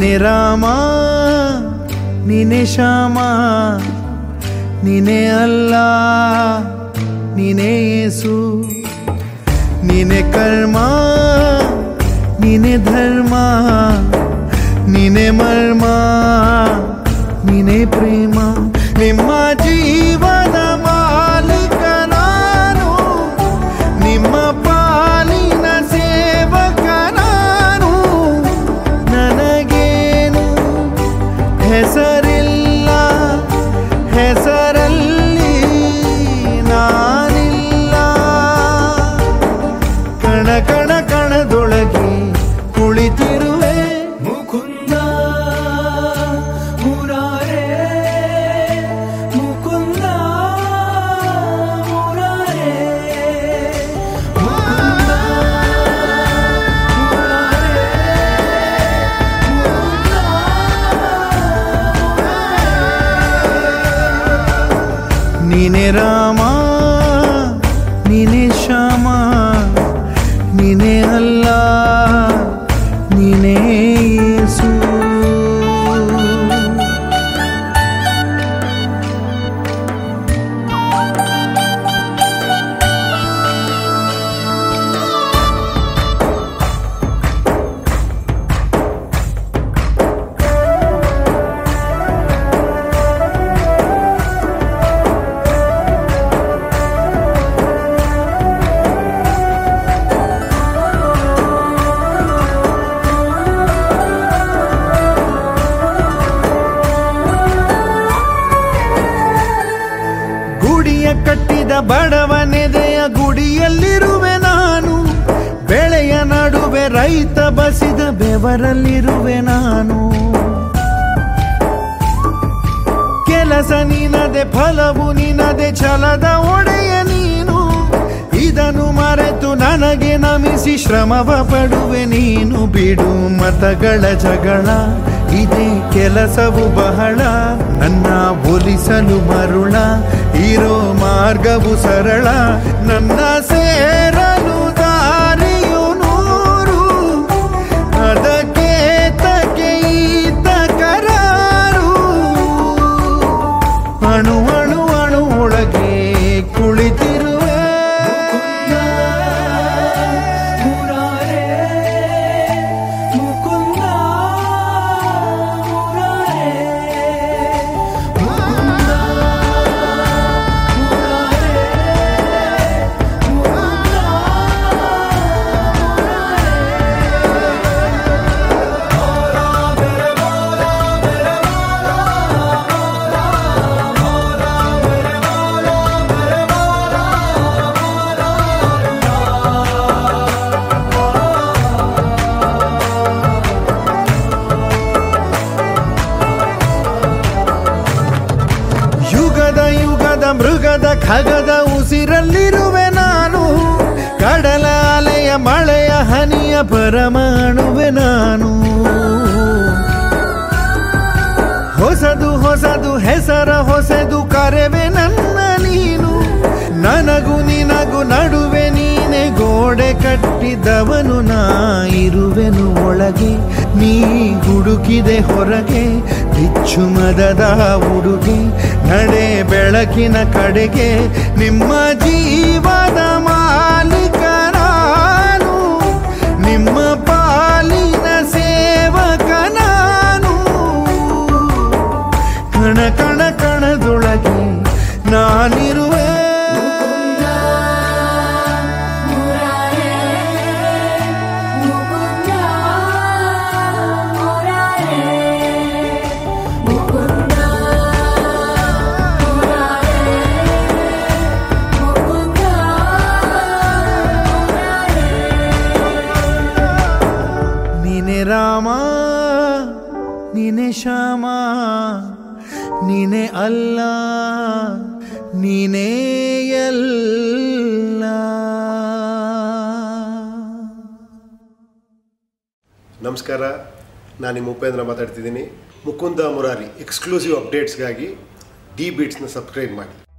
ನೀನೆ ರಾಮ ನೀನೆ ಶ್ಯಾಮ ನೀನೆ ಅಲ್ಲ ನೀನೆ ಯೇಸು ನೀನೆ ಕರ್ಮ ನೀನೆ ಧರ್ಮ ನೀನೆ ಮರ್ಮ ನೀನೆ ಪ್ರೇಮ ನಿಮ್ಮ ಜೀವನ ಮಾಲೀಕ ನಾನು ನಿಮ್ಮ ಪಾಲಿನ ಸೇವಕ ನಾನು ನನಗೇನು ಹೆಸರಿಲ್ಲ ಹೆಸರಲ್ಲಿ ನಾನಿಲ್ಲ ಕಣ ಕಣ ಕಣದೊಳಗೆ ಕುಳಿತಿರುವೆ ಮುಕುಂದ ಮುರಾರೇ ಮುಕುಂದ ಮುರಾರೇ ಮುಕುಂದ ಮುರಾರೇ ನೀನೆ ರಾಮ ನೀನೆ ಶ್ಯಾಮ ನೀನೆ ಅಲ್ಲ ನೀನೇ ಯೇಸು ಗುಡಿಯ ಕಟ್ಟಿದ ಬಡವನೆದೆಯ ಗುಡಿಯಲ್ಲಿರುವೆ ನಾನು ಬೆಳೆಯ ನಡುವೆ ರೈತ ಬಸಿದ ಬೆವರಲ್ಲಿರುವೆ ನಾನು ಕೆಲಸ ನಿನದೆ ಫಲವು ನಿನದೆ ಛಲದ ಒಡೆಯ ನೀನು ಇದನ್ನು ಮರೆತು ನನಗೆ ನಮಿಸಿ ಶ್ರಮವ ಪಡುವೆ ನೀನು ಬಿಡು ಮತಗಳ ಜಗಳ ಇದೇ ಕೆಲಸವು ಬಹಳ ನನ್ನ ಒಲಿಸಲು ಮರುಳ ಇರೋ ಮಾರ್ಗವು ಸರಳ ನನ್ನ ಸೇರಲು ದಾರಿಯು ನೂರು ಅದಕ್ಕೆ ತಕ್ಕೆ ಈತ ಕರಾರು ಅಣು ಅಣು ಅಣು ಒಳಗೆ ಕುಳಿತಿರುವೆ ಮುರಾರೇ ಮುಕುಂದ ಮುರಾರೇ ಮುಕುಂದ ಮುರಾರೇ ಮುಕುಂದ ಯುಗದ ಯುಗದ ಮೃಗದ ಖಗದ ಉಸಿರಲ್ಲಿರುವೆ ನಾನು ಕಡಲ ಅಲೆಯ ಮಳೆಯ ಹನಿಯ ಪರಮಾಣುವೆ ನಾನು ಹೊಸದು ಹೊಸದು ಹೆಸರ ಹೊಸದು ಕರೆವೆ ನನ್ನ ನೀನು ನನಗೂ ನಿನಗೂ ನಡುವೆ ನೀನೆ ಗೋಡೆ ಕಟ್ಟಿದವನು ನಾ ಇರುವೆನು ಒಳಗೆ ನೀ ಹುಡುಕಿದೆ ಹೊರಗೆ ಬಿಚ್ಚು ಮದದ ಉಡುಗೆ ನಡೆ ಬೆಳಕಿನ ಕಡೆಗೆ ನಿಮ್ಮ ಜೀವದ ಮಾಲೀಕ ನಾನು ನಿಮ್ಮ ಪಾಲಿನ ಸೇವಕ ನಾನು ಕಣ ಕಣ ಕಣದೊಳಗೆ ನಾನಿರುವೆ ನೀನೆ ರಾಮ ನೀನೆ ಶ್ಯಾಮ ನೀನೆ ಅಲ್ಲ ನೀನೇ ಎಲ್ಲ ನಮಸ್ಕಾರ ನಾನು ನಿಮ್ಮ ಉಪೇಂದ್ರ ಮಾತಾಡ್ತಿದ್ದೀನಿ ಮುಕುಂದ ಮುರಾರಿ ಎಕ್ಸ್ಕ್ಲೂಸಿವ್ ಅಪ್ಡೇಟ್ಸ್ಗಾಗಿ ಡಿ ಬೀಟ್ಸ್ನ ಸಬ್ಸ್ಕ್ರೈಬ್ ಮಾಡಿ